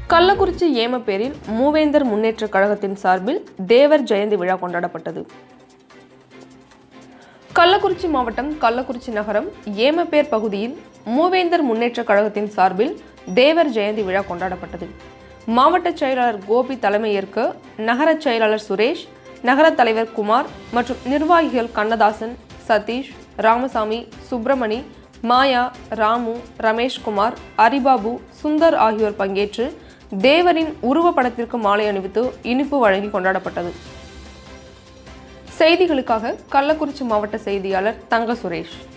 கள்ளக்குறிச்சி ஏமப்பேரில் மூவேந்தர் முன்னேற்றக் கழகத்தின் சார்பில் தேவர் ஜெயந்தி விழா கொண்டாடப்பட்டது கள்ளக்குறிச்சி மாவட்டம் கள்ளக்குறிச்சி நகரம் ஏமப்பேர் பகுதியில் மூவேந்தர் முன்னேற்றக் கழகத்தின் சார்பில் தேவர் ஜெயந்தி விழா கொண்டாடப்பட்டது மாவட்ட செயலாளர் கோபி தலைமையேற்க நகர செயலாளர் சுரேஷ் நகர தலைவர் குமார் மற்றும் நிர்வாகிகள் கண்ணதாசன் சதீஷ் ராமசாமி சுப்பிரமணி மாயா ராமு ரமேஷ்குமார் அரிபாபு சுந்தர் ஆகியோர் பங்கேற்று தேவரின் உருவப்படத்திற்கு மாலை அணிவித்து இனிப்பு வழங்கி கொண்டாடப்பட்டது செய்திகளுக்காக கள்ளக்குறிச்சி மாவட்ட செய்தியாளர் தங்க சுரேஷ்